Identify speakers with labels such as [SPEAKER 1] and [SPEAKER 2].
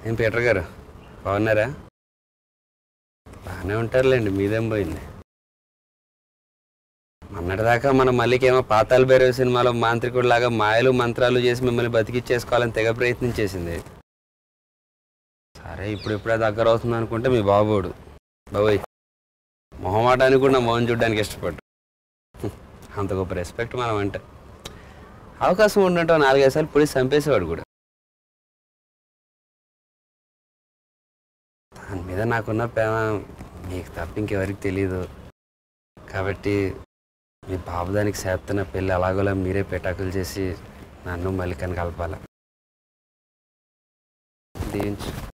[SPEAKER 1] ఏం పీటర్ గారు బాగున్నారా బాగానే ఉంటారులేండి మీదేం పోయింది మొన్నటిదాకా మన మల్లికేమో పాతాల భైరవ సినిమాలో మాంత్రికుడిలాగా మాయలు మంత్రాలు చేసి మిమ్మల్ని బతికిచ్చేసుకోవాలని తెగ ప్రయత్నం చేసింది సరే ఇప్పుడిప్పుడే దగ్గర అవుతుంది అనుకుంటే మీ బాబోడు బాబోయ్ మొహమాటానికి కూడా నా మొహం చూడడానికి ఇష్టపడ్డు హ్మ్. అంత గొప్ప రెస్పెక్ట్ మనం అంటే అవకాశం ఉన్నట్టు నాలుగైదు సార్లు పొడి చంపేసేవాడు కూడా దాని మీద నాకున్న ప్రేమ మీకు తప్ప ఇంకెవరికి తెలియదు కాబట్టి మీ బాబు దానికి చేస్తున్న పెళ్ళి అలాగోలా మీరే పెటాకులు చేసి నన్ను మల్లికని కలపాల దీవించు